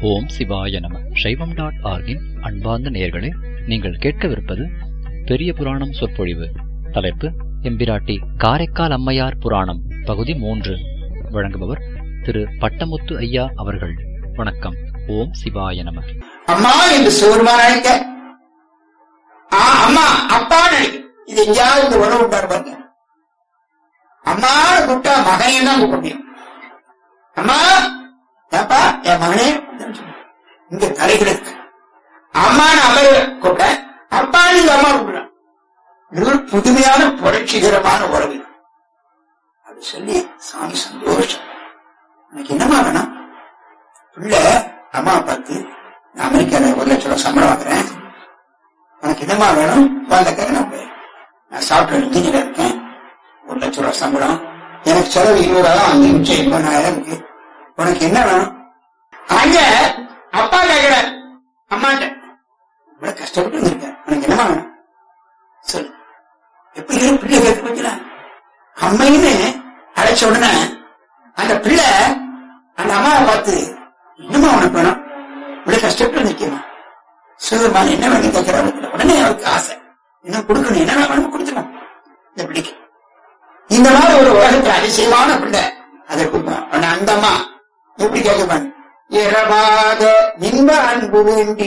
ஓம் சிவாய நம சைவம் டாட் ஆர்கின் அன்பார்ந்த நேயர்களே நீங்கள் கேட்கவிருப்பது பெரிய புராணம் சொற்பொழிவு தலைப்பு எம்பிராட்டி காரைக்கால் அம்மையார் புராணம் பகுதி மூன்று வழங்குபவர் திரு பட்டமுத்து ஐயா அவர்கள் வணக்கம் ஓம் சிவாய நம அம்மா என்று சிவருமான் அழைக்க ஆ, அம்மா அப்பா அழைக்க இது எங்கேயாவது இந்த உணவு உண்டாரு பாருங்க அம்மான்னு கூப்பிட்டா மகனையும் தான் கூப்பிட முடியும் அம்மா ஏப்பா என் மகனே இங்க தலைகளுக்கு அம்மான்னு அவர் கூப்பிட அப்பான்னு இந்த அம்மா கூப்பிடுறான் இது ஒரு புதுமையான புரட்சிகரமான உறவு அப்படி சொல்லி சாமி சந்தோஷம் எனக்கு என்னமா வேணும் பிள்ளை அம்மா பார்த்து நான் அமெரிக்கால ஒரு லட்சம் ரூபாய் சம்பளம் வாங்குறேன் உனக்கு என்னமா வேணும் குழந்தைக்கார நான் நான் சாஃப்ட்வேர் இன்ஜினியர் இருக்கேன் ஒரு லட்சம் ரூபாய் சம்பளம் எனக்கு செலவு இருபதாயிரம் அஞ்சு நிமிஷம் எண்பதாயிரம் இருக்கு உனக்கு என்ன வேணும் அங்க அப்பா கேட்கிற அம்மாட்ட இவ்வளவு கஷ்டப்பட்டு வந்திருக்கேன் உனக்கு என்னமா வேணும் சொல்லு எப்படி இரு பிள்ளை கேட்க பார்த்தீங்களா அம்மைன்னு அழைச்ச உடனே அந்த பிள்ளை அந்த அம்மாவை பார்த்து என்னமா உனக்கு வேணும் இவ்வளவு கஷ்டப்பட்டு நிக்கணும் சிவபெருமான் என்ன வேணும் கேட்கிறாரு உடனே அவருக்கு ஆசை என்ன கொடுக்கணும் என்ன வேணும் கொடுத்துக்கணும் இந்த பிள்ளைக்கு இந்த மாதிரி ஒரு உலகத்துல அதிசயமான பிள்ளை அதை கொடுப்பான் உடனே அந்த அம்மா எப்படி கேட்கப்பாங்க இரவாத இன்ப அன்பு வேண்டி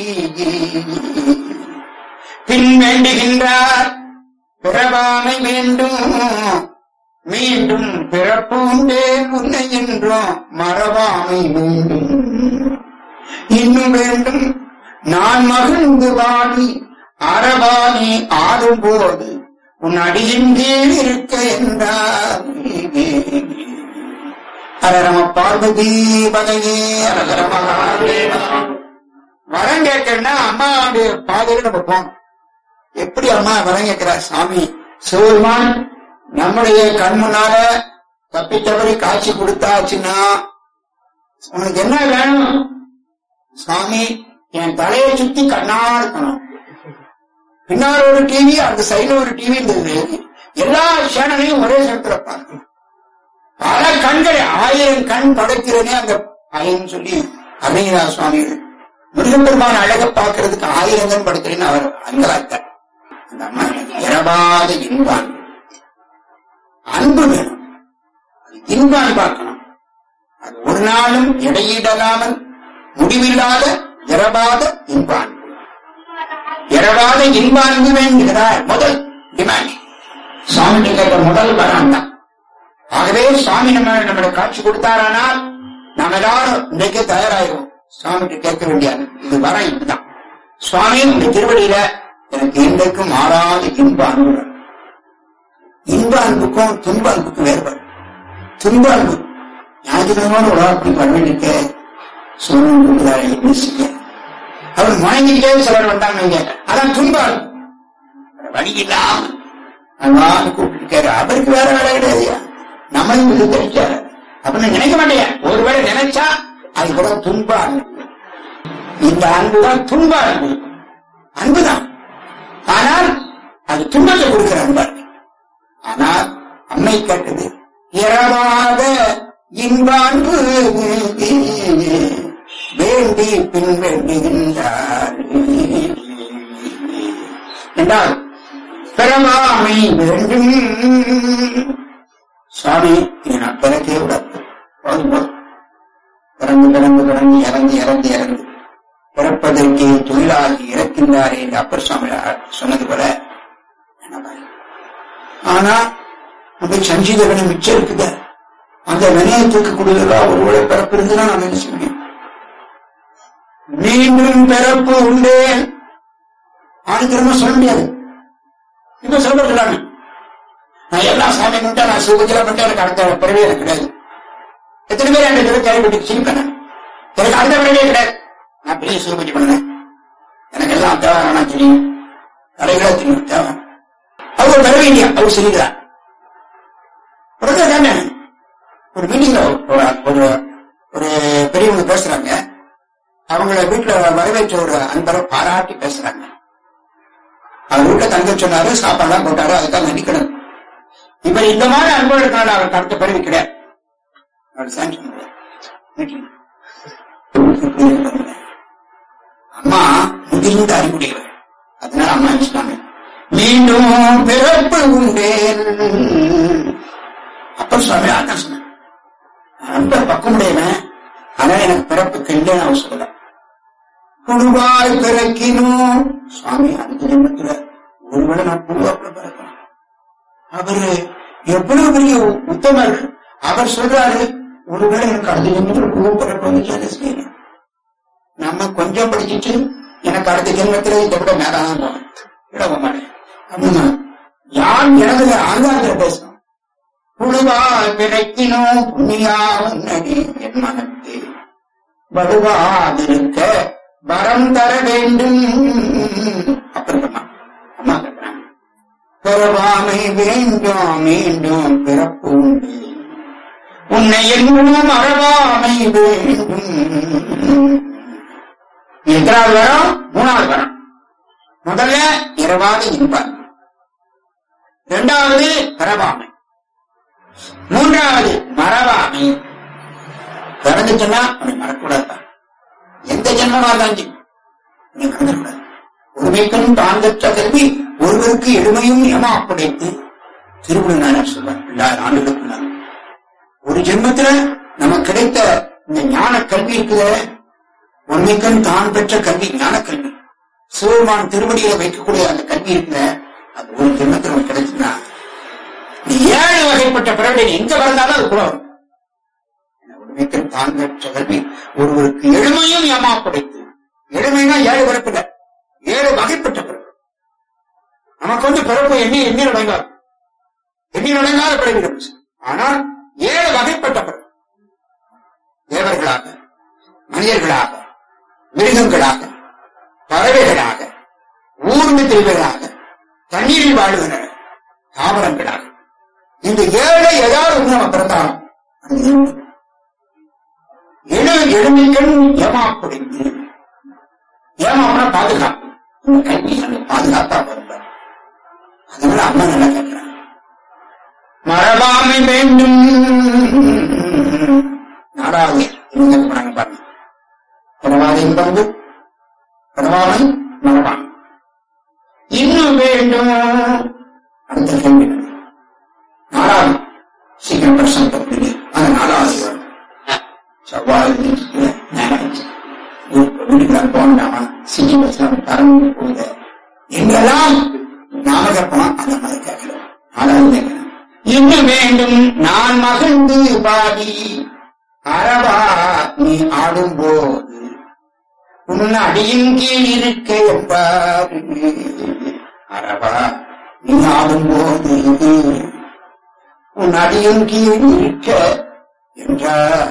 பின் வேண்டுகின்றார் பிறவாமை வேண்டும் மீண்டும் பிறப்புண்டே உன்னை என்றும் மறவாமை வேண்டும் இன்னும் வேண்டும் நான் மகிழ்ந்து வாடி அறவாணி ஆடும் போது உன் அடியின் கீழ் இருக்க என்றார் அரரம பார்வதி பதையே அரகரமாக வரம் கேட்கறா அம்மாவுடைய பாதையில நம்ம போகணும் எப்படி அம்மா வரம் கேட்கிறா சாமி சிவருமான் நம்முடைய கண் முன்னால தப்பி தவறி காட்சி கொடுத்தாச்சுன்னா உனக்கு என்ன வேணும் சாமி என் தலையை சுத்தி கண்ணா இருக்கணும் பின்னால ஒரு டிவி அந்த சைடுல ஒரு டிவி இருந்தது எல்லா சேனலையும் ஒரே சமயத்துல பார்க்கணும் பல கண்களை ஆயிரம் கண் படைக்கிறனே அந்த ஆயிரம் சொல்லி அருணகிரா சுவாமிகள் முருகப்பெருமான அழக பார்க்கறதுக்கு ஆயிரம் கண் படைக்கிறேன்னு அவர் அங்கலாத்தார் அந்த அம்மா இரவாத இன்பான் அன்பு வேணும் அது இன்பான் பார்க்கணும் அது ஒரு நாளும் இடையிடலாமல் முடிவில்லாத இரவாத இன்பான் இரவாத இன்பான்பு வேண்டுகிறார் முதல் டிமாண்ட் சுவாமி கேட்ட முதல் வரம் தான் ஆகவே சுவாமி நம்ம நம்மளை காட்சி கொடுத்தாரானால் நாம் எல்லாரும் இன்றைக்கே தயாராகிறோம் சுவாமிகிட்ட கேட்க வேண்டியது இது வரம் இதுதான் சுவாமி இந்த திருவடியில எனக்கு இன்றைக்கும் மாறாத இன்ப அன்பு வேணும். இன்ப அன்புக்கும் துன்ப அன்புக்கும் வேறுபாடு துன்ப அன்பு ஞாயிற்றுக்கிழமான ஒரு அப்படி பண்ண வேண்டிய சூழ்நிலை கொடுக்கிறாரே, என்ன செய்ய அவர் முழங்கிட்டே சிலர் வந்தாங்க இங்க அதான் துன்ப அன்பு வழி இல்லாம அல்லான்னு கூப்பிட்டு அவருக்கு வேற வேலை கிடையாதுயா நம்மளும் இது தெரிஞ்சாரு அப்படின்னு நினைக்க மாட்டேன் ஒருவேளை நினைச்சா அது கூட துன்ப அன்பு இந்த அன்புதான் துன்ப அன்பு அன்புதான் ஆனால் அது துன்பத்தை கொடுக்கிற அன்பு அல்ல. ஆனால் அம்மை கேட்டது இரவாத இன்ப அன்பு வேண்டி பின் வேண்டுகின்றார் என்றால் பிறவாமை வேண்டும் சுவாமி இதை நான் பிறக்கே விடாது போதும் போதும். பிறந்து பிறந்து பிறந்து இறந்து இறந்து இறந்து பிறப்பதற்கு தொழிலாகி இறக்கின்றாரே என்று அப்பர் சுவாமி சொன்னது போல என்ன பாரு. ஆனா நம்ம சஞ்சீதவனை மிச்சம் இருக்குத அந்த வினயத்துக்கு கூடியதா ஒருவேளை பிறப்பு இருந்துன்னா நம்ம என்ன செய்ய முடியும் மீண்டும் பிறப்பு உண்டே ஆணித்தரமா சொல்ல முடியாது இப்ப சொல்லப்படலாமே நான் எல்லா சாமி பண்ணிட்டேன் நான் சுகஜலா பண்ணிட்டேன் எனக்கு அடுத்த பிறவே எனக்கு கிடையாது எத்தனை பேர் அந்த இதில் கேள்விப்பட்டு சிரிப்பேன் நான். எனக்கு அடுத்த பிறவே கிடையாது நான் பெரிய சுகபூஜை பண்ணேன் எனக்கு எல்லாம் தேவை நான் தெரியும் நிறைய தெரியும் தேவை அவர் பிறவே இல்லையா அவர் சொல்லிக்கிறார் உடனே தானே ஒரு மீட்டிங்ல ஒரு ஒரு ஒரு பெரியவங்க பேசுறாங்க அவங்கள வீட்டுல வரவேற்ற ஒரு அன்பரை பாராட்டி பேசுறாங்க அவர் வீட்டுல தங்க சொன்னாரு சாப்பாடுலாம் போட்டாரு அதுக்காக நடிக்கணும் இப்ப இந்த மாதிரி அன்பு இருக்கனால அவர் கடத்த பிறகு கிடையாது அவர் சாங்ஷன் மீட்டிங் எப்படி இருக்கு பாருங்க. நீண்ட அறிவுடையவர் அதனால அம்மா என்ன சொன்னாங்க மீண்டும் பிறப்பு உண்டேன் அப்ப சுவாமி அதான் சொன்னாங்க நான் ரொம்ப பக்கமுடையவன் ஆனா எனக்கு பிறப்புக்கு இல்லைன்னு அவர் சொல்லல புழுவாய் பிறக்கினும் சுவாமி அடுத்த ஜென்மத்துல ஒருவேளை நான் புழுவாக்குள்ள பிறக்கிறேன் அவரு எவ்வளவு பெரிய உத்தமர் அவர் சொல்றாரு ஒருவேளை எனக்கு அடுத்த ஜென்மத்துல புழு பிறப்பது அதை செய்யணும் நம்ம கொஞ்சம் படிச்சுட்டு எனக்கு அடுத்த ஜென்மத்துல இதை விட மேலாதான் போகணும் விட மாட்டேன் அப்படின்னா யார் எனது ஆங்காரத்தில் பேசணும் புழுவாய் பிறக்கினோ புண்ணியா உன்னடி என் மனத்தே வலுவாதிருக்க வரம் தர வேண்டும் அப்புறமா அம்மா கேட்கிறாங்க பிறவாமை வேண்டும் மீண்டும் பிறப்பு உண்டு உன்னை என்னும் அறவாமை வேண்டும் எத்தனாவது வரம் மூணாவது வரம் முதல்ல இரவாது இருப்பார் இரண்டாவது பரவாமை மூன்றாவது மறவாமை பிறந்துச்சுன்னா அவனை மறக்கூடாது எந்த ஜென்மமா இருந்தாலும் சரி, நீ மறந்துடக்கூடாது ஒருமைக்கும் தான் பெற்ற கல்வி ஒருவருக்கு எளிமையும் ஏமா படைத்து திருவிழா சொல்வார் எல்லா ஆண்டுகளுக்கு முன்னால். ஒரு ஜென்மத்துல நமக்கு கிடைத்த இந்த ஞான கல்வி இருக்குத ஒருமைக்கும் தான் பெற்ற கல்வி ஞான கல்வி சிவபெருமான் திருவடியில வைக்கக்கூடிய அந்த கல்வி இருக்குத அது ஒரு ஜென்மத்துல நமக்கு கிடைச்சுன்னா நீ ஏழு வகைப்பட்ட பிறகு நீ எங்க பிறந்தாலும் அது கூட வரும் உண்மைக்கு தான் பெற்ற கல்வி ஒருவருக்கு எளிமையும் ஏமா படைத்து எளிமைனா ஏழு பிறப்பில்ல ஏழு வகைப்பட்ட பிறப்பு நமக்கு வந்து பிறப்பு எண்ணி எண்ணி நடங்காது எண்ணி நடங்காத பிறவிடும் ஆனால் ஏழு வகைப்பட்ட பிறப்பு தேவர்களாக மனிதர்களாக மிருகங்களாக பறவைகளாக ஊர்ந்து தெய்வங்களாக தண்ணீரில் வாழுகிற தாவரங்களாக இந்த ஏழை ஏதாவது ஒண்ணு நம்ம பிறந்தாலும் அது ஏழு. எழு எளிமைகள் ஏமாப்படுது ஏமாப்புனா பாதுகாப்பு இந்த கல்வி அந்த பாதுகாப்பா வருவார் அதனால அம்மா நல்லா கேட்கிறாங்க மரபாமை வேண்டும் நாடாவது இவங்க போனாங்க பாருங்க பிறவாத இன்பந்து பிறவாமை மரபான் இன்னும் வேண்டும் அடுத்த கேள்வி நாலாவது சீக்கிரம் பிரசனம் தப்பு அது நாலாவது வரும் செவ்வாய் வீட்டுக்கு போனாமா சிட்டி பஸ்ல பறந்து போகுது எங்கெல்லாம் நாமகப்பம் அந்த மாதிரி கேட்கிறோம் நாலாவது கேட்கிறோம் இன்னும் வேண்டும் நான் மகிழ்ந்து பாடி அறவா நீ ஆடும்போது உன் அடியின் கீழ் இருக்க என்பார் அறவா நீ ஆடும்போது உன் அடியின் கீழ் இருக்க என்றார்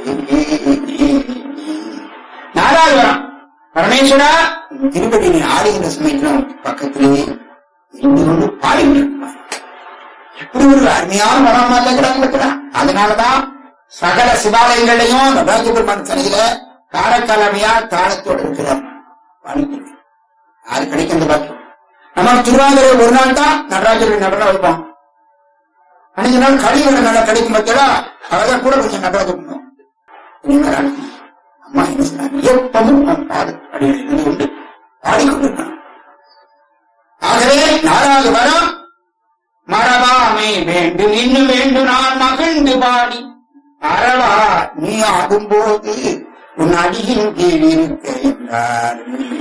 நாலாவது வரம் பரமேஸ்வரா உன் திருப்பதி நீ ஆடுகின்ற சமயத்துல உனக்கு பக்கத்திலேயே இருந்து கொண்டு பாடிட்டு இருப்பார் எப்படி ஒரு அருமையான வரமா இருக்கிறாங்க அதனாலதான் சகல சிவாலயங்களையும் நடராஜ பெருமான் சனியில காலக்காலமையா தாளத்தோடு இருக்கிறார் பாடிட்டு யாரு கிடைக்கிறது பாக்கியம் நம்ம திருவாதிரை ஒரு நாள் தான் நடராஜருடைய நடனம் வைப்போம் அன்னைக்கு நாள் கழிவுற நல்லா கிடைக்கும் பத்தியா அழகா கூட கொஞ்சம் நடராஜ பண்ணுவோம் நீங்க ராணி, அம்மா என்ன சொன்னாங்க எப்பவும் நான் பாடு அப்படின்னு இருந்து கொண்டு பாடிக்கொண்டிருக்கான் ஆகவே நாலாவது வரம் மறவாமை வேண்டும் இன்னும் வேண்டும் நான் மகிழ்ந்து பாடி அறவா நீ ஆடும்போது உன் அடியின் கீழ் இருக்க என்றார்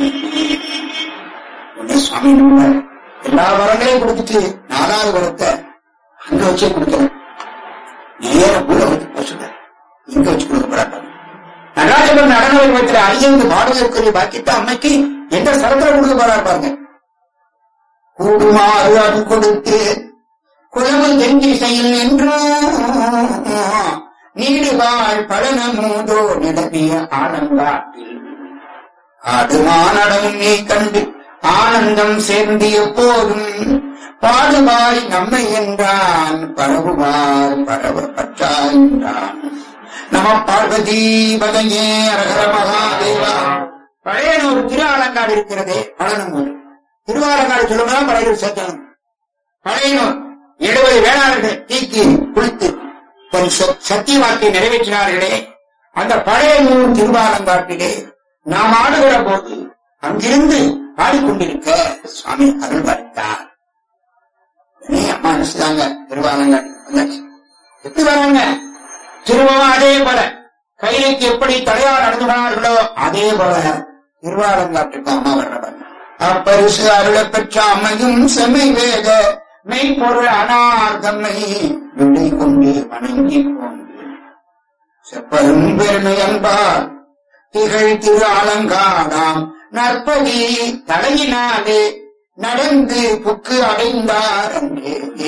உடனே சுவாமி நம்புறார். எல்லா வரங்களையும் கொடுத்துட்டு நாலாவது வரத்தை அங்க வச்சே கொடுக்கிறேன் நேர பூலகத்துக்கு போக சொல்றார் இங்க வச்சு கொடுக்க போறாங்க நடராஜபுரம் நடன வைபவத்தில் ஐந்து பாடகருக்குரிய பாக்கியத்தை அம்மைக்கு எந்த சரத்துல கொடுக்க போறாரு பாருங்க கூடுமாறு அது கொடுத்து குலவு தெஞ்சி செயல் என்றும் நீடுவாள் பழனமூதோ நிலவிய ஆனந்தாட்டில் ஆடுமானடம் நீ கண்டு ஆனந்தம் சேர்ந்து எப்போதும் பாடுவாய் நம்மை என்றான் பரவுவார் பரவ பற்றா என்றான் நம பார்வதி பதையே அரகர மகாதேவா பழையனூர் திரு ஆலங்காடு இருக்கிறதே பழனமூர் திருவாலங்காடு சொல்லும்போது பழையூர் சேர்த்தணும் பழையனூர் எழுபது வேளாளர்கள் தீக்கி குளித்து தன் ச- சத்திய வாக்கை நிறைவேற்றினார்களே அந்த பழைய நூல் திருவாலங்காட்டிலே நாம் ஆடுகிற போது அங்கிருந்து பாடிக்கொண்டிருக்க சுவாமி அருள் பார்த்தார் உடனே அம்மா நினைச்சுதாங்க திருவாலங்காடு வந்தாச்சு எப்படி வராங்க திரும்பவும் அதே போல கைலைக்கு எப்படி தலையார் நடந்துனார்களோ அதே போல திருவாலங்காட்டுக்கு அம்மா வர்றவன் அப்பரிசு அருள பெற்ற அம்மையும் செம்மை வேத மெய்ப்பொருள் அனார்தம்மை விடை கொண்டு வணங்கி கொண்டு செப்பரும் பெருமை அன்பார் திகழ் திரு அலங்காடாம் நற்பதி தலையினாலே நடந்து புக்கு அடைந்தார் அன்றே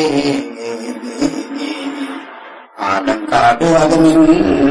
ஆலங்காடு அதனில்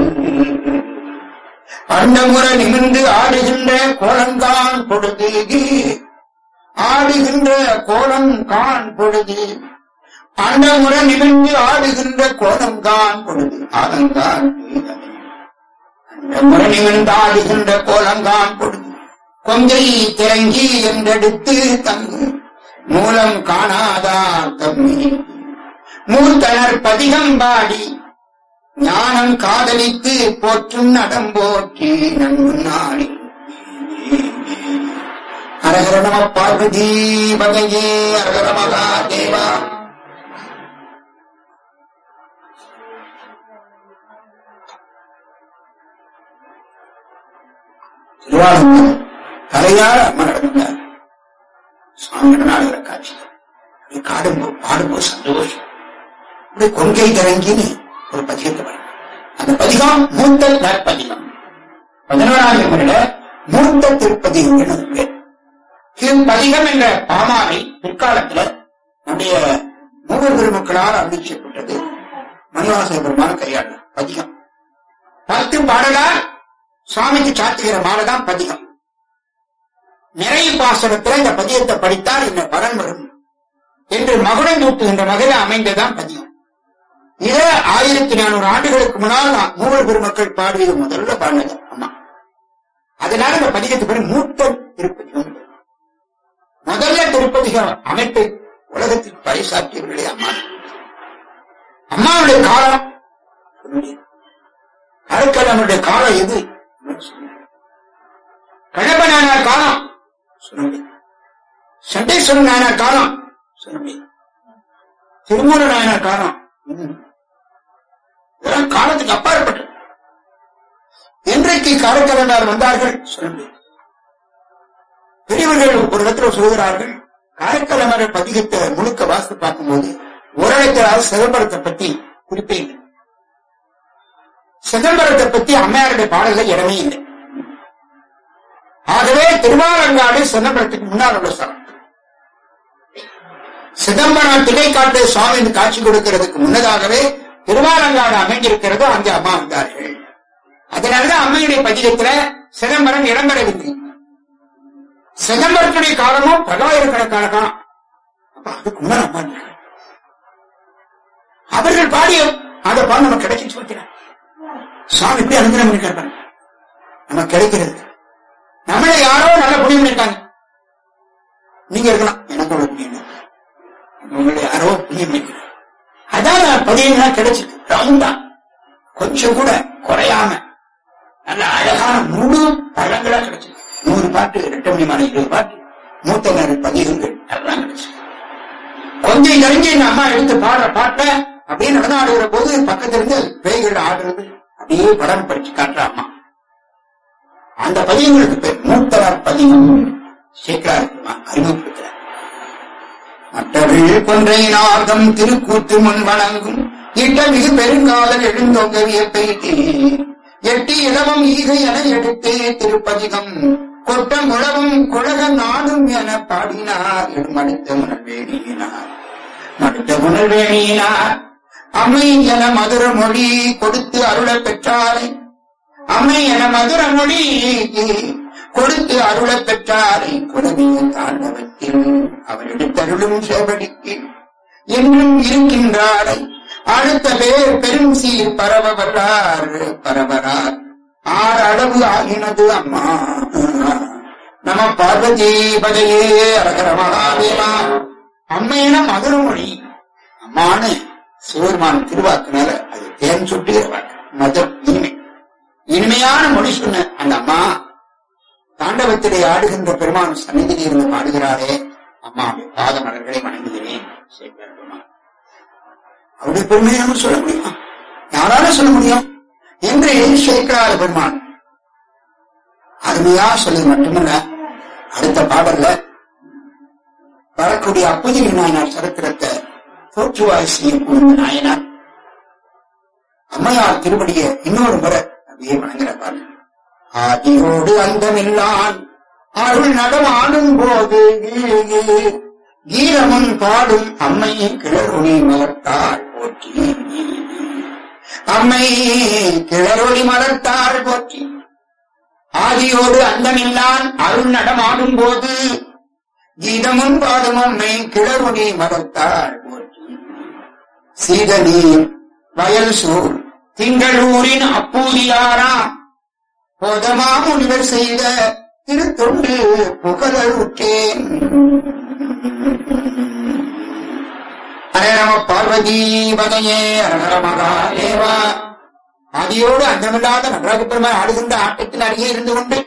அண்டமுறை நிமிர்ந்து ஆடுகின்ற கோலங்கான் பொழுது ஆடுகின்ற கோலம் கான் பொழுது அண்டமுறை நிமிர்ந்து ஆடுகின்ற கோலம் கான் பொழுது ஆலங்கான் அண்டமுறை நிமிர்ந்து ஆடுகின்ற கோலங்கான் பொழுது கொங்கை திறங்கி என்றெடுத்து தங்கு மூலம் காணாதார் தம்மி மூத்தனர் பதிகம் பாடி ஞானம் காதலித்து போற்றும் நடம் போற்றி நன்னாடி அரகர நம பார்வதி பகையே அரகர மகாதேவா திருவாரூர் தலையார அம்மா நடந்தார் சுவாமி நடனாடுகிற காட்சி அப்படி காடும்போ பாடும்போ சந்தோஷம் அப்படி கொங்கை திறங்கின்னு ஒரு பதிகத்தை பாருங்க அந்த பதிகம் மூத்த நற்பதிகம் பதினோராம் எண்ணில மூத்த திருப்பதிகம் என்று பேர் பதிகம் என்ற பாமாலை பிற்காலத்துல நம்முடைய மூவர் பெருமக்களால் அறிவிக்கப்பட்டது மணிவாச பெருமான கையாள பதிகம் பத்து பாடலால் சுவாமிக்கு சாத்துகிற மாலைதான் பதிகம் நிறைய பாசனத்துல இந்த பதியத்தை படித்தால் இந்த பலன் வரும் என்று மகுடம் தூட்டுகின்ற வகையில் அமைந்ததான் பதியம் இத ஆயிரத்தி நானூறு ஆண்டுகளுக்கு முன்னால் மூவர் பெருமக்கள் பாடியது முதல்ல பாடினது அம்மா அதனால இந்த பதிகத்து பேர் மூத்த திருப்பதிகம் முதல்ல திருப்பதிக அமைப்பை உலகத்தில் பறைசாற்றியவர்களே அம்மா அம்மாவுடைய காலம் அருக்கலனுடைய காலம் எது கணப நாயனார் காலம் சொல்ல முடியும் சண்டேஸ்வரன் நாயனார் காலம் சொல்ல முடியும் திருமூல நாயனார் காலம் ம். இதெல்லாம் காலத்துக்கு அப்பாற்பட்டது என்றைக்கு காரைக்கலனார் வந்தார்கள் சொல்ல முடியும் பெரியவர்கள் ஒரு இடத்துல சொல்கிறார்கள் காரைக்கலனார் பதிகத்தை முழுக்க வாசித்து பார்க்கும்போது ஒரு இடத்துல சிதம்பரத்தை பத்தி குறிப்பே இல்லை சிதம்பரத்தை பத்தி அம்மையாருடைய பாடல்ல இடமே இல்லை ஆகவே திருவாலங்காடு சிதம்பரத்துக்கு முன்னால் உள்ள ஸ்தலம் சிதம்பரம் திணைக்காட்டு சுவாமி காட்சி கொடுக்கிறதுக்கு முன்னதாகவே திருவாலங்காடு அமைந்திருக்கிறது அங்கே அம்மா வந்தார்கள் அதனாலதான் அம்மையுடைய பதிகத்துல சிதம்பரம் இடம்பெறவில்லை சிதம்பரத்துடைய காலமும் பல்லாயிரக்கணக்கான காலம் அப்ப அதுக்கு முன்னால் அம்மா இருக்காங்க. அவர்கள் பாடிய அந்த பாடம் நமக்கு கிடைச்சிச்சு வைக்கிறார் சுவாமி எப்படி அனுகிரகம் பண்ணிருக்காரு பாருங்க. நமக்கு கிடைக்கிறது நம்மளை யாரோ நல்ல புண்ணியம் பண்ணிருக்காங்க நீங்க இருக்கலாம் எனக்கு ஒரு புண்ணியம் இல்லை. உங்களை யாரோ புண்ணியம் பண்ணிருக்காங்க அதான் பதியெல்லாம் கிடைச்சிருக்கு ரவுண்டா கொஞ்சம் கூட குறையாம நல்ல அழகான முழு பழங்களா கிடைச்சிருக்கு நூறு பாட்டு ரெண்டு மணி மணி இருபது பாட்டு மூத்த நேர பதியங்கள் எல்லாம் கிடைச்சிருக்கு கொஞ்சம் தெரிஞ்சு இந்த அம்மா எடுத்து பாடுற பாட்டை அப்படியே நடனாடுகிற போது பக்கத்துல இருந்து பேய்கள் ஆடுறது அப்படியே படம் படிச்சு காட்டுற அம்மா அந்த பதியங்களுக்கு பேர் மூத்தவர் பதியம் சீக்கிரம் அறிமுகப்படுத்துற மற்றவர்கள் கொன்றை நாகம் திருக்கூத்து முன் வணங்கும் இட்ட மிகு பெருங்காதல் எழுந்தோங்க வியப்பெய்தி எட்டி இளவம் ஈகை என எடுத்தே திருப்பதிகம் கொட்டம் உழவும் குழக நாடும் என பாடினார் மடுத்த உணர்வேணியினார் மடுத்த உணர்வேணியினார் அம்மை என மதுர மொழி கொடுத்து அருளப் பெற்றாரை அம்மை என மதுர மொழி கொடுத்து அருளப் பெற்றாரை குலவிய தாண்டவத்தில் அவர் எடுத்தருளும் சேவடிக்கு என்றும் இருக்கின்றாரை அடுத்த பேர் பெரும் சீர் பரவ வல்லார் பரவரார் ஆறு அளவு ஆகினது அம்மா நம பார்வதி பதையே அரகர மகாதேவா அம்மையின மதுர மொழி அம்மானு சிவருமான திருவாக்குனால அது தேன் சுட்டுகிற வாக்கு மதுர இனிமை இனிமையான மொழி சொன்ன அந்த அம்மா தாண்ட தாண்டவத்திலே ஆடுகின்ற பெருமான் சந்நிதியில் இருந்து பாடுகிறாரே அம்மா பாத மலர்களை வணங்குகிறேன் சேக்கிழார் பெருமான் அவருடைய பெருமையை நம்ம சொல்ல முடியுமா யாரால சொல்ல முடியும் என்று சேக்கிழார பெருமான் அருமையா சொல்வது மட்டுமல்ல அடுத்த பாடல்ல வரக்கூடிய அப்பதிரி நாயனார் சரித்திரத்தை தோற்றுவாய் செய்யக்கூடிய நாயனார் அம்மையார் திருவடிய இன்னொரு முறை அப்படியே வணங்குற பாருங்க ஆதியோடு அந்தமில்லான் அருள் நடமாடும் போது கீரமுன் பாடும் அம்மை கிளறுணி மலர்த்தாள் போற்றி அம்மை கிளறொளி மலர்த்தாள் போற்றி ஆதியோடு அந்தமில்லான் அருள் நடமாடும் போது கீதமும் பாடும் அம்மை கிளறுணி மலர்த்தாள் போற்றி சீதநீர் வயல் சூழ் திங்களூரின் அப்பூதியாரா போதமா முனிவர் செய்த திருத்தொண்டு புகழருற்றேன் ஹரே நம பார்வதி பதையே ஹர மகாதேவா ஆதியோடு அந்தமில்லாத நடராஜ பெருமாள் ஆடுகின்ற ஆட்டத்தில் அருகே இருந்து கொண்டு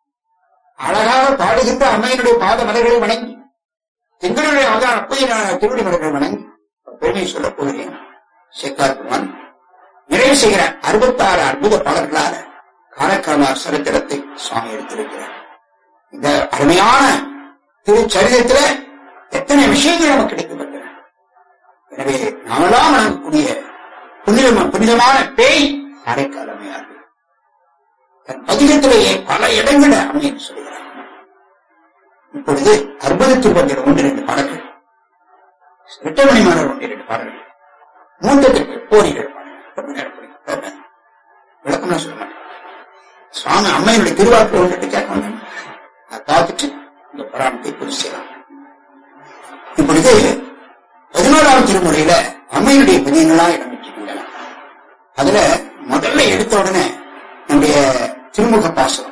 அழகாக பாடுகின்ற அம்மையினுடைய பாத மலர்களை வணங்கி திங்களுடைய அவதார அப்பையினான திருவடி மலர்களை வணங்கி பெருமை சொல்லப் போகிறேன் சேக்கார் பெருமான் நிறைவு செய்கிற அறுபத்தாறு அற்புத பாடல்களால காரக்காமார் சரித்திரத்தை சுவாமி எடுத்திருக்கிறார் இந்த அருமையான திருச்சரிதத்துல எத்தனை விஷயங்கள் நமக்கு கிடைக்கப்பட்டன எனவே நாமெல்லாம் வணங்கக்கூடிய புனிதம புனிதமான பேய் காரைக்கால் அம்மையார் தன் பதிகத்திலேயே பல இடங்களை அமைன்னு சொல்கிறார் இப்பொழுது அற்புதத்தில் வந்த ஒன்று இரண்டு பாடல்கள் இரட்டமணி மாணவர் ஒன்று இரண்டு பாடல்கள் மூன்றத்திற்கு போரிகள் பாடல்கள் ரொம்ப நேரம் படிக்கும். விளக்கம்லாம் சொல்ல மாட்டேன் சுவாமி அம்மையுடைய திருவாக்கு ஒன்றுட்டு கேட்க வந்தேன் அதை பார்த்துட்டு இந்த புராணத்தை பூர்த்தி செய்யலாம் இப்பொழுது பதினோராம் திருமுறையில அம்மையுடைய பதியங்களா இடம் பெற்றிருக்கின்றன அதுல முதல்ல எடுத்த உடனே நம்முடைய திருமுக பாசனம்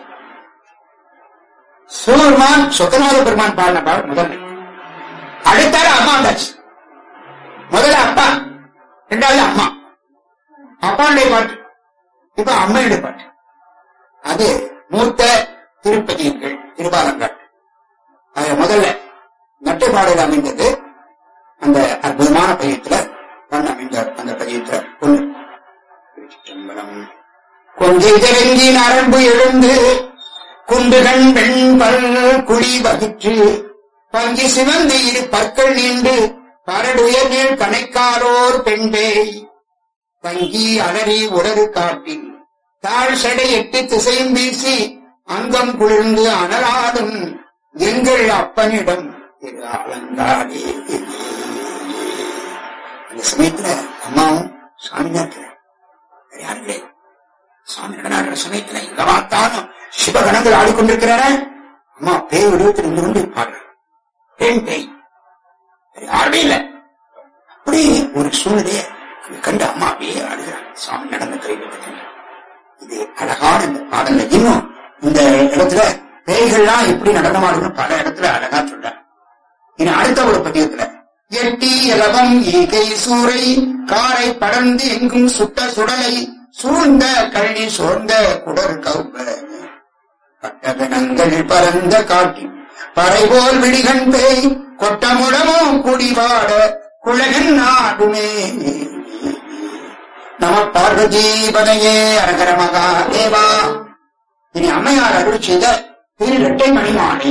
சிவபெருமான் சொக்கநாத பெருமான் பாடின பாடல் முதல்ல அடுத்தால அம்மா வந்தாச்சு முதல்ல அப்பா ரெண்டாவது அம்மா அப்பாவுடைய பாட்டு இப்ப அம்மையுடைய பாட்டு அது மூத்த திருப்பதியங்கள் திருபாலங்கள் அது முதல்ல நட்டுப்பாடல் அமைந்தது அந்த அற்புதமான பதியத்துல பண்ண அமைந்த அந்த பதியத்துல ஒண்ணு திருச்சிற்றம்பலம். கொஞ்சை தெரிஞ்சி நரம்பு எழுந்து குண்டுகண் வெண்பல் குழி வகிற்று பங்கி சிவந்து இரு பற்கள் நீண்டு பரடுயர் நீள் கணைக்காரோர் பெண்பேய் தங்கி அலறி உடறு காட்டி தாழ் சடை எட்டு திசையும் வீசி அங்கம் குளிர்ந்து அனலாடும் எங்கள் அப்பனிடம் திரு அலங்காடே அந்த சமயத்துல அம்மாவும் சாமி தான் இருக்கிறார். வேற யாரும் கிடையாது சாமி நடனாடுற சமயத்துல எங்க பார்த்தாலும் சிவகணங்கள் ஆடிக்கொண்டிருக்கிறார அம்மா பேய் வடிவத்தில் இருந்து கொண்டு பாடுற பெண் பேய் வேற யாருமே இல்லை அப்படி ஒரு சூழ்நிலையை அங்க கண்டு அம்மா அப்படியே ஆடுகிறார் சாமி நடந்த கைவிட்டு இது அழகான இந்த பாடல்ல இன்னும் இந்த இடத்துல பேய்கள்லாம் எப்படி நடனமாடுன்னு பல இடத்துல அழகா சொல்றாங்க இனி அடுத்த ஒரு பதியத்துல எட்டி இலவம் ஈகை சூறை காரை படர்ந்து எங்கும் சுட்ட சுடலை சூழ்ந்த கழனி சோர்ந்த குடர் கௌப பட்டகணங்கள் பரந்த காட்டி பறைபோல் விழிகண் பேய் கொட்டமுடமோ குடிவாட குலகன் நாடுமே நம பார்வதி பதையே அரகர மகாதேவா இனி அம்மையார் அருள் செய்த திரு இரட்டை மணிமாலை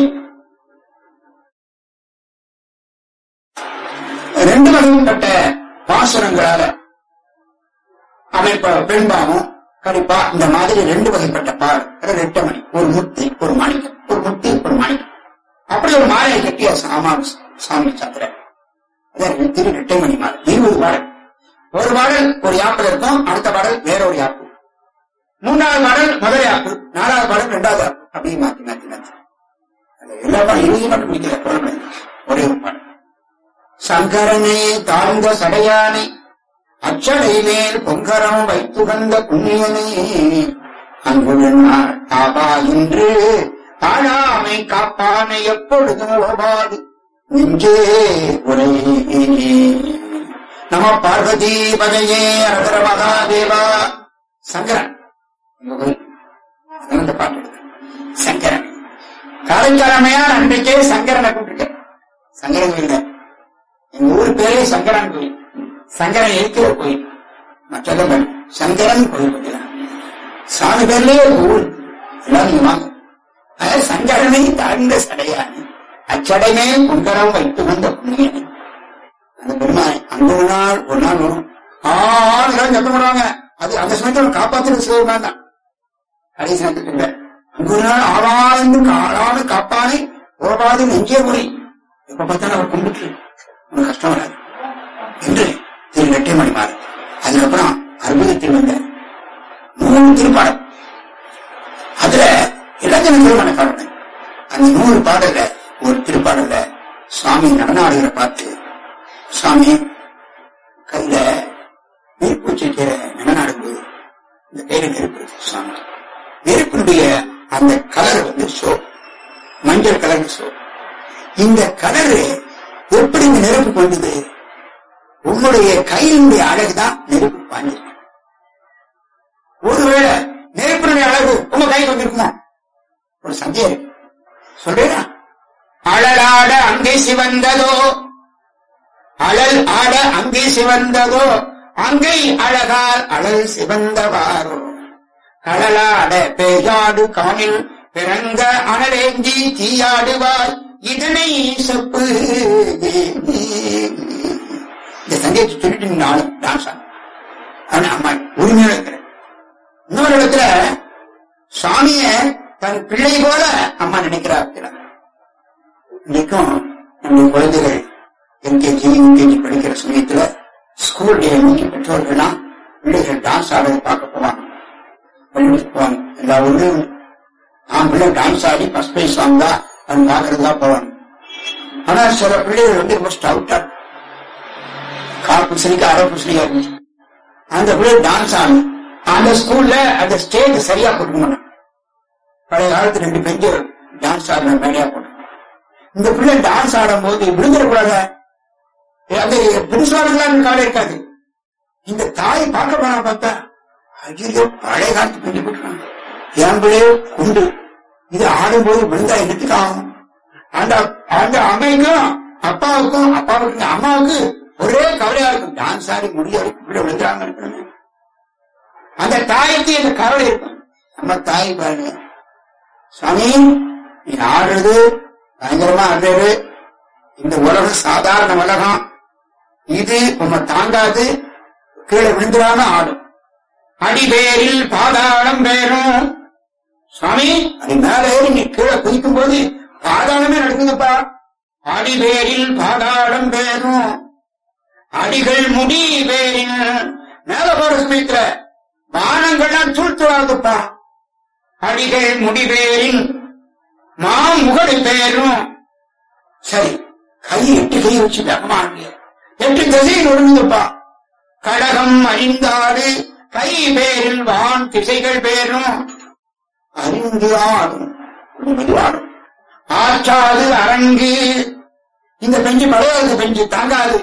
ரெண்டு வகைப்பட்ட பாசுரங்களால அமைப்ப பெண்பாவும் கடிப்பா இந்த மாதிரி ரெண்டு வகைப்பட்ட பால் அதாவது ரெட்டை மணி ஒரு முத்தி ஒரு மாணிக்கம் ஒரு முத்தி ஒரு மாணிக்கம் அப்படி ஒரு மாலையை கட்டிய சாமா சாமி சாத்திர அதான் திரு ரெட்டை மணி மாலை இருபது பாடல் ஒரு பாடல் ஒரு யாப்பில் இருக்கும் அடுத்த பாடல் வேற ஒரு யாப்பு மூன்றாவது பாடல் முதல் யாப்பு நாலாவது பாடல் இரண்டாவது யாப்பு அப்படியே மாத்தி மாத்தி மாத்தி அந்த எல்லா பாடல் இறுதி மட்டும் முடிக்கிற குழந்தை ஒரே ஒரு பாடல் சங்கரனை தாழ்ந்த சடையானை அச்சடை மேல் பொங்கரம் வைத்துகந்த புண்ணியனே அங்குள்ளார் தாபா இன்று தாழாமை காப்பானை எப்பொழுதும் ஓபாது நெஞ்சே உரை நம பார்வதி பதையே அரகர மகாதேவா சங்கரன் உங்க கோயில். அதான் இந்த பாட்டு எடுக்கிறேன். சங்கரன் காரைக்காலமையார் அன்றைக்கே சங்கரனை கூப்பிட்டு சங்கரன் கோயில் எங்க ஊர் பேரே சங்கரன் கோயில் சங்கரன் இருக்கிற கோயில் மற்றது சங்கரன் கோயில் கொண்டிருக்கிறான். சாமி பேர்லயே ஒரு ஊர் எல்லாம் நீங்க வாங்க அதாவது சங்கரனை தாழ்ந்த சடையானி அச்சடைமே குண்டரம் வைத்து வந்த புண்ணியன் அந்த பெருமாள் அங்க ஒரு நாள் ஒரு நாள் வரும் ஆறு சத்தம் போடுவாங்க அது அந்த சமயத்துல காப்பாத்துற சிவபெருமான் தான் கடைசி நேரத்துக்கு அங்க ஒரு நாள் ஆளாந்து ஆளான காப்பானை உறவாது நெஞ்சே முறை எப்ப பார்த்தாலும் அவர் கும்பிட்டு உனக்கு கஷ்டம் வராது என்று திரு நெட்டியமணி மாறு அதுக்கப்புறம் அற்புதத்தில் வந்த மூணு திருப்பாடம் அதுல இலக்கண திருமண பாடல் அந்த நூறு பாடல்ல ஒரு திருப்பாடல்ல சுவாமி நடனாடுகிற பார்த்து சுவாமி கையில நெருப்பு கீரை நடனாடும்போது இந்த கையில நெருப்பு இருக்கு சுவாமி நெருப்பினுடைய அந்த கலர் வந்து சோ மஞ்சள் கலர் சோ இந்த கலரு எப்படி இந்த நெருப்பு வந்தது உங்களுடைய கையினுடைய அழகுதான் நெருப்பு பாஞ்சிருக்கு ஒருவேளை நெருப்பினுடைய அழகு உங்க கைக்கு வந்திருக்குமா ஒரு சந்தேகம் இருக்கு. சொல்றேனா அழலாட அங்கே சிவந்ததோ அழல் ஆட அங்கே சிவந்ததோ அங்கை அழகால் அழல் சிவந்தவாரோ கடலாட பேயாடு காணில் பிறந்த அனலேந்தி தீயாடுவாய் இதனை செப்பு இந்த சந்தேகத்தை சொல்லிட்டு நீங்க ஆளு டான்ஸ் ஆனா அம்மா உரிமையோட இருக்கிறேன் இன்னொரு இடத்துல சுவாமிய தன் பிள்ளை போல அம்மா நினைக்கிறார் இன்னைக்கும் நம்முடைய குழந்தைகள் எல்கேஜி யூகேஜி படிக்கிற சமயத்துல ஸ்கூல் டே அன்னைக்கு பெற்றோர்கள்லாம் பிள்ளைகள் டான்ஸ் ஆடுறதை பார்க்க போவாங்க பள்ளிகளுக்கு போவாங்க எல்லா ஊர்லயும் நான் பிள்ளை டான்ஸ் ஆடி ஃபர்ஸ்ட் பிரைஸ் வாங்கா அது பார்க்கறது தான் போவாங்க ஆனா சில பிள்ளைகள் வந்து ரொம்ப ஸ்டவுட்டா கால் புசணிக்கு அரை புசணிக்கா இருந்துச்சு அந்த பிள்ளை டான்ஸ் ஆடும் அந்த ஸ்கூல்ல அந்த ஸ்டேஜ் சரியா கொடுக்க மாட்டாங்க பழைய காலத்து ரெண்டு பெஞ்சு டான்ஸ் ஆடுற மேடையா போட்டு இந்த பிள்ளை டான்ஸ் ஆடும் போது விழுந்துடக்கூடாது அது பிரின்சிபாலுக்குலாம் காலம் இருக்காது இந்த தாய் பார்க்க போனா பார்த்தா ஐயோ பழைய காலத்து பெஞ்சு போட்டுருக்காங்க என் பிள்ளையோ குண்டு இது ஆடும்போது விழுந்தா என்னத்துக்கு ஆகும் அந்த அந்த அம்மைக்கும் அப்பாவுக்கும் அப்பாவுக்கு அம்மாவுக்கு ஒரே கவலையா இருக்கும் டான்ஸ் ஆடி முடிய வரைக்கும் பிள்ளை விழுந்தாங்க இருக்கணும் அந்த தாய்க்கு அந்த கவலை இருக்கும் நம்ம தாய் பாருங்க சாமி நீ ஆடுறது பயங்கரமா ஆடுறது இந்த உலகம் சாதாரண உலகம் இது உன்னை தாங்காது கீழே விழுந்துடாம ஆடும் அடிபேரில் பாதாளம் பேரும் சுவாமி அது மேல ஏறி நீ கீழே குதிக்கும் போது பாதாளமே நடக்குதுப்பா அடிபேரில் பாதாளம் பேரும் அடிகள் முடி பேரின் மேல போற சமயத்துல வானங்கள்லாம் தூழ்த்துவாதுப்பா அடிகள் முடிவேரின் மாமுகடு பேரும் சரி கை எட்டு கை வச்சுட்டாங்கம்மா எட்டு திசையில் ஒழுங்குதுப்பா கடகம் அறிந்தாடு கை பேரில் வான் திசைகள் பேரும் அறிந்து ஆடும் மெதுவாடும் ஆற்றாது அரங்கு இந்த பெஞ்சு பழையாது பெஞ்சு தாங்காது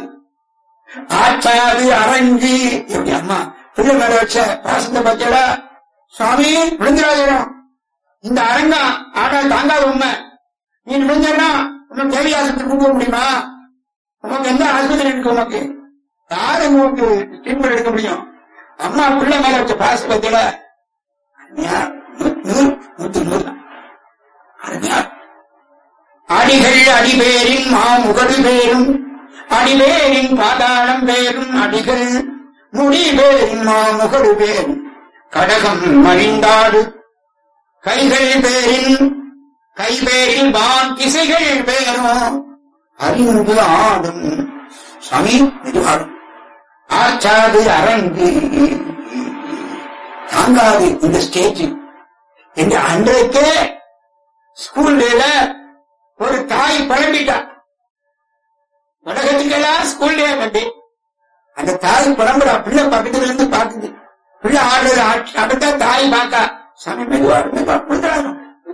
ஆற்றாது அரங்கு எப்படி அம்மா பிள்ளை மேல வச்ச பாசத்தை பத்தியடா சுவாமி விழுந்துடாதீரம் இந்த அரங்கா ஆடா தாங்காத உண்மை நீ விழுந்தா உனக்கு தேவையாசத்துக்கு கொடுக்க முடியுமா உனக்கு எந்த ஆஸ்பத்திரி இருக்கு உனக்கு யாரு உனக்கு ட்ரீட்மெண்ட் எடுக்க முடியும் அம்மா பிள்ளை மேல வச்ச பாச பத்தியில அருமையா நூ- நூறு நூத்தி நூறு தான். அருமையா அடிகள் அடிபேரின் மாமுகடு பேரும் அடிபேரின் பாதாளம் பேரும் அடிகள் முடிபேரின் மாமுகடு பேரும் கடகம் மறிந்தாடு கைகள் பேரின் கைபேரில் வான் திசைகள் பேரும் அறிந்து ஆடும் சாமி மெதுவாடும் ஆச்சாது அரங்கு தாங்காது இந்த ஸ்டேஜ் என்று அன்றைக்கே ஸ்கூல் டேல ஒரு தாய் பழம்பிட்டா உலகத்துக்கெல்லாம் ஸ்கூல் டே கட்டி அந்த தாய் பழம்புறா பிள்ளை பக்கத்துல இருந்து பாக்குது பிள்ளை ஆடுறது ஆட்- அடுத்தா தாய் பார்க்கா சாமி மெதுவா மெதுவா கொடுக்குறாங்க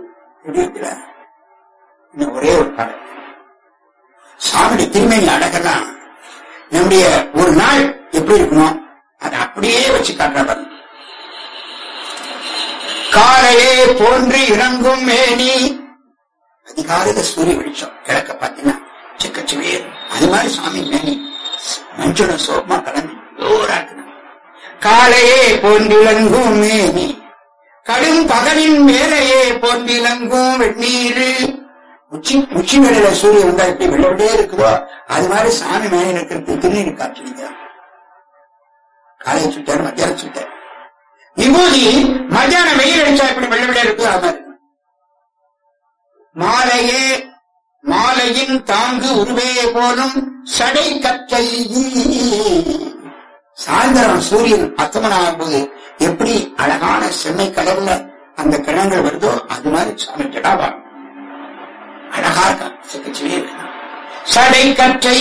இன்னும் ஒரே ஒரு பாடல் சாமி திருமணி அடக்கலாம் நம்முடைய ஒரு நாள் எப்படி இருக்குமோ அதை அப்படியே வச்சு காட்டுறாங்க காலையே போன்று இறங்கும் மேனி அதிகாலையில சூரிய வெளிச்சம் கிழக்க பார்த்தீங்கன்னா சிக்கச்சுவே அது மாதிரி சாமி மேனி மஞ்சளும் சோப்பமா கலந்து ஜோரா இருக்கணும் காலையே போன்றிலங்கும் மேனி கடும் பகலின் மேலையே போன்றிலங்கும் வெந்நீர் உச்சி உச்சி வேலையில சூரியன் வந்தா எப்படி வெள்ள வெள்ளே இருக்குதோ அது மாதிரி சாமி மேலே இருக்கிறது திருநீர் காட்சி காலையை சுட்டாரு மத்தியானம் சுட்டாரு விபூதி மத்தியானம் வெயில் அடிச்சா எப்படி வெள்ள வெள்ளே இருக்குதோ அது மாதிரி மாலையே மாலையின் தாங்கு உருவே போலும் சடை கற்றை சாயந்தரம் சூரியன் அத்தமனாகும் போது எப்படி அழகான செம்மை கடல்ல அந்த கிழங்கள் வருதோ அது மாதிரி சாமி ஜடாவா அழகா இருக்கான் சிக்கிச்சுவே இருக்கான் சடை கற்றை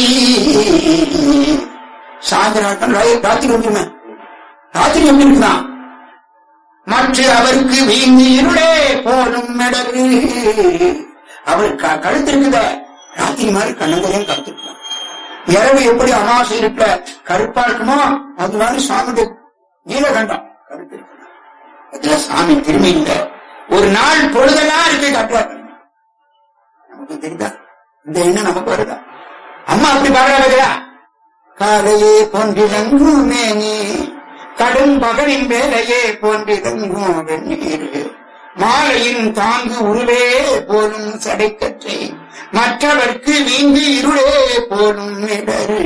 சாயந்தரம் ரா- ராத்திரி வந்துருமே ராத்திரி எப்படி இருக்குதான் மற்ற அவருக்கு வீங்கி இருளே போலும் மெடகு அவர் க- கழுத்து இருக்குத ராத்திரி மாதிரி கண்ணங்களையும் கருத்துக்கலாம் இரவு எப்படி அமாவாசை இருக்க கருப்பா இருக்குமோ அது மாதிரி சாமியுடைய நீலகண்டம் கருத்து இருக்கு. அதுல சாமி திரும்பி இல்ல ஒரு நாள் பொழுதெல்லாம் இருக்கு காட்டுறாரு நமக்கு தெரியுதா இந்த எண்ணம் நமக்கு வருதா அம்மா அப்படி பாடுறாங்களா காலையே போன்றிலங்கும் மேனி கடும் பகலின் வேலையே போன்றிலங்கும் வெந்நீர் மாலையின் தாங்கு உருவே போலும் சடைக்கற்றை மற்றவர்க்கு வீங்கு இருளே போலும் இடரு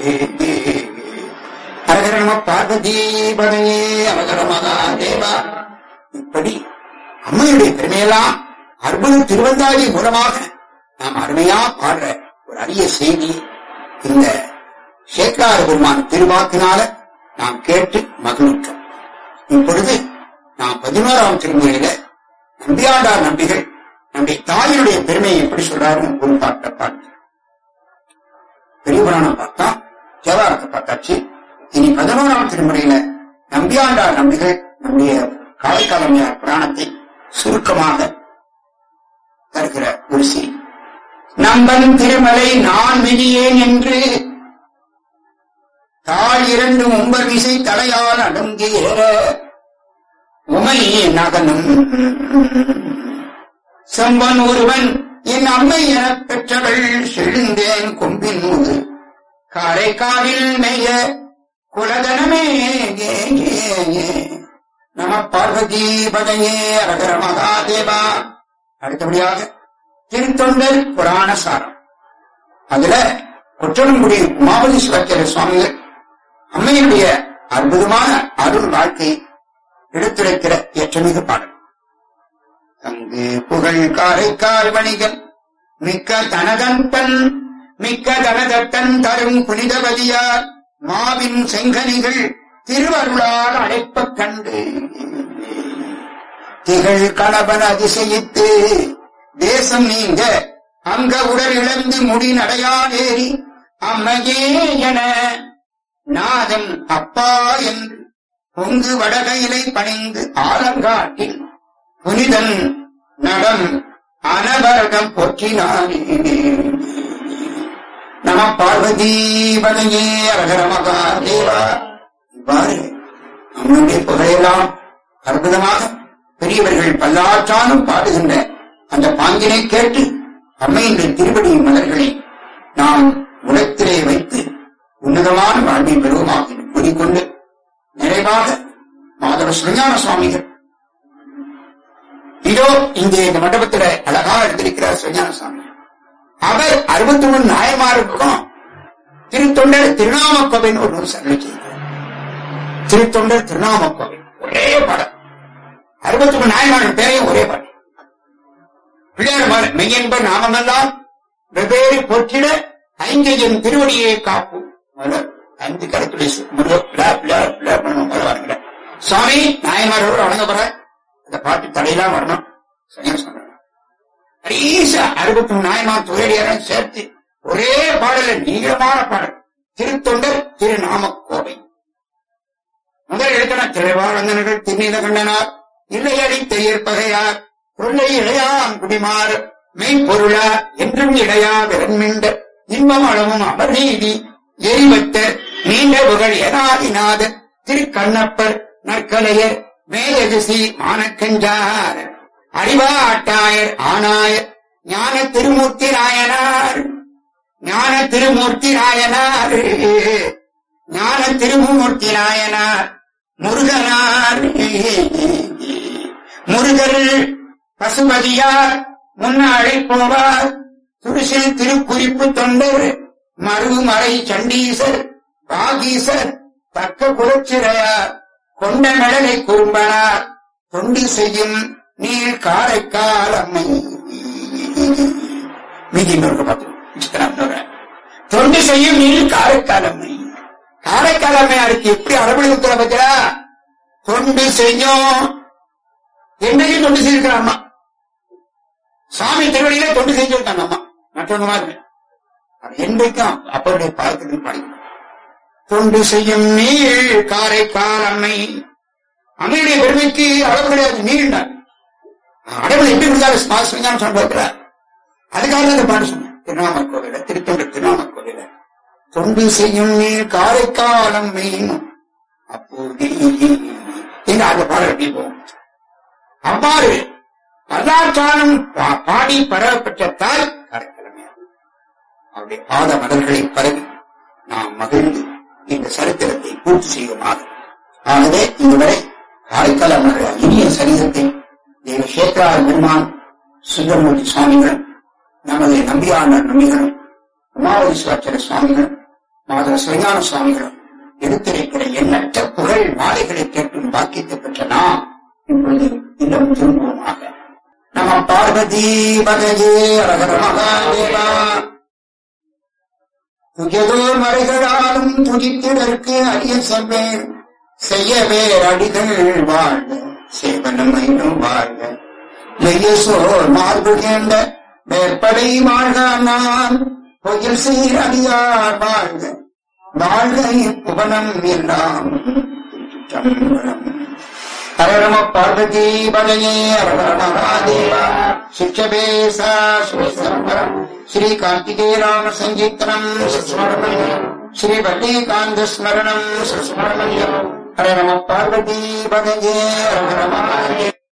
அரகர நம பார்வதி பதையே அவகர மகாதேவா இப்படி அம்மையுடைய பெருமையெல்லாம் அற்புத திருவந்தாதி மூலமாக நாம் அருமையா பாடுற ஒரு அரிய செய்தி இந்த சேக்கார பெருமான் திருவாக்கினால நாம் கேட்டு மகிழ்ந்தோம் இப்பொழுது நாம் பதினோராம் திருமுறையில நம்பியாண்டார் நம்பிகள் நம்முடைய தாயினுடைய பெருமையை எப்படி சொல்றாருன்னு ஒரு பாட்டை பாட்டு பெரிய புராணம் பார்த்தா தேவாரத்தை பார்த்தாச்சு இனி பதினோராம் திருமுறையில நம்பியாண்டார் நம்பிகள் நம்முடைய காலைக்காலமையார் புராணத்தை சுருக்கமாக தருகிற ஒரு செய்தி நம்பன் திருமலை நான் விதியேன் என்று தாழ் இரண்டு மும்பர் விசை தலையால் அடங்கி ஏற உமை நகனும் செம்பன் ஒருவன் என் அம்மை எனப் பெற்றவள் செழுந்தேன் கொம்பின் மூது காரைக்காலில் மெய்ய குலதனமே ஏ, ஏ, ஏ. நம பார்வதி பதையே அரகர மகாதேவா அடுத்தபடியாக திருத்தொண்டர் புராண சாரம் அதுல குற்றலங்குடி உமாபதி சிவாச்சாரிய சுவாமிகள் அம்மையினுடைய அற்புதமான அருள் வாழ்க்கை எடுத்துரைக்கிற ஏற்றமிகு பாடல் அங்கு புகழ் காரைக்கால் வணிகன் மிக்க தனதன் மிக்க தனதத்தன் தரும் புனிதவதியார் மாவின் செங்கனிகள் திருவருளால் அழைப்பக் கண்டு திகழ் கணவன் அதிசயித்து தேசம் நீங்க அங்க உடல் இழந்து முடி நடையாடேறி அம்மையே என நாதன் அப்பா என்று பொங்கு வடகையிலை பணிந்து ஆலங்காட்டில் புனிதன் நடம் அனவரகம் போற்றினானே நம பார்வதி பதையே அரகர மகாதேவா இவ்வாறு நம்முடைய புகையெல்லாம் அற்புதமாக பெரியவர்கள் பல்லாற்றாலும் பாடுகின்ற அந்த பாங்கினை கேட்டு அம்மையினுடைய திருப்படி மலர்களை நாம் உலகத்திலே வைத்து உன்னதமான வாழ்வை பெறுவோமாக என்று கூறிக்கொண்டு நிறைவாக மாதவ சிவஞான சுவாமிகள் இதோ இங்கே இந்த மண்டபத்தில் அழகா எடுத்திருக்கிறார் சிவஞான சுவாமி அவர் அறுபத்தி மூணு நாயமாருக்கும் திருத்தொண்டர் திருநாமக்கோவைன்னு ஒரு நூல் சரளை செய்கிறார் திருத்தொண்டர் திருநாமக்கோவை ஒரே பாடம் அறுபத்தி மூணு நாயமாரின் பேரையும் ஒரே பாடம் பிள்ளையார் மெய்யன்ப நாமமெல்லாம் வெவ்வேறு போற்றிட ஐங்கேயன் திருவடியை காப்போம் முதல்ல ஐந்து கருத்துடைய முருக பிள்ளை பிள்ளை பிள்ளை பண்ணணும் முதல்ல வரல சுவாமி நாயமாரோடு வணங்க போற இந்த பாட்டு தடையெல்லாம் வரணும் சரியா சொல்றேன் கடைசி அறுபத்தி மூணு நாயமார் துறையடியாரும் சேர்த்து ஒரே பாடல நீளமான பாடல் திருத்தொண்டர் திருநாமக்கோவை முதல் எழுத்தன திரைவாழந்தனர்கள் திருநீலகண்டனார் இல்லையடி தெய்யற்பகையார் கொள்ளை இளையாம் குடிமார் மெய்ப்பொருளா என்றும் இடையா விரண்மிண்ட இன்பம் அளவும் அமர்நீதி எரிவத்த நீண்ட புகழ் எனாதிநாத திருக்கண்ணப்பர் நற்கலையர் மேலதிசி மானக்கஞ்சார் அறிவாட்டாயர் ஆனாயர் ஞான திருமூர்த்தி நாயனார் ஞான திருமூர்த்தி நாயனார் ஞான திருமூர்த்தி நாயனார் முருகனார் முருகர் பசுபதியார் முன்னாளை போவார் துருசில் திருக்குறிப்பு தொண்டர் மருமறை சண்டீசர் பாகீசர் தக்க குலச்சிறையார் கொண்ட மெடலை குறும்பனார் தொண்டு செய்யும் நீள் காரைக்கால் அம்மை மீதி இன்னொரு பார்த்து சித்திரம் தொண்டு செய்யும் நீள் காரைக்கால் அம்மை காரைக்கால் அம்மையாருக்கு எப்படி அரபணித்துற பத்தியா தொண்டு செய்யும் என்னைக்கும் தொண்டு செய்திருக்கிற அம்மா சாமி திருவடியிலே தொண்டு செஞ்சிருக்காங்க அம்மா மற்றவங்க மாதிரி அது என்றைக்கும் அப்பருடைய பாதத்துக்கு பாடிக்கணும் தொண்டு செய்யும் நீள் காரைக்கால் அம்மை அம்மையுடைய பெருமைக்கு அளவு கிடையாது நீண்டார் அடைவல் எப்படி இருந்தாலும் சுமார் சிங்காரம் சொல்றார் அதுக்காக தான் இந்த பாட்டு சொன்னேன் திருநாமர் கோவில திருத்தொண்டு திருநாமர் கோவில தொண்டு செய்யும் நீர் காரைக்காலம் மெயின் அப்போது எங்க அந்த பாடல் எப்படி போகும் அவ்வாறு வரலாற்றாலும் பா- பாடி பரவ பெற்றத்தால் காரைக்கிழமை அவருடைய பாத மலர்களை பரவி நாம் மகிழ்ந்து இந்த சரித்திரத்தை பூர்த்தி செய்யுமாறு ஆகவே இதுவரை காரைக்காலம் இனிய சரிதத்தை தேவ சேத்ரா பெருமான் சுந்தரமூர்த்தி சுவாமிகளும் நமது நம்பியாளர் நம்பிகளும் உமாவதீஸ்வரர் சுவாமிகளும் மாதவ சிவஞான சுவாமிகளும் எடுத்திருக்கிற எண்ணற்ற புகழ் மாலைகளை கேட்கும் பாக்கியத்தை பெற்ற நாம் இப்பொழுது இல்லம் திரும்புவோமாக நம பார்வதி பகஜே அரகர மகாதேவா துஜதோர் மறைகளாலும் துதித்திடற்கு அரிய செவ்வேன் செய்யவே அடிகள் வாழ்க சேவனமையும் வாழ்க மெய்யசோர் மார்பு கேண்ட மேற்படை வாழ்க நான் பொயில் சீர் அடியார் வாழ்க வாழ்க இப்புவனம் எல்லாம் திருச்சிற்றம்பலம். ஹர நம பார்வதி பதையே ஹர மகாதேவா சிக்ஷபேசா சுசம்பரம் ஸ்ரீ கார்த்திகே ராம சங்கீர்த்தனம் சுஸ்மரணம் ஸ்ரீ வல்லிகாந்த ஸ்மரணம் சுஸ்மரணம் ஹர நம பார்வதி பதையே ஹர மகாதேவா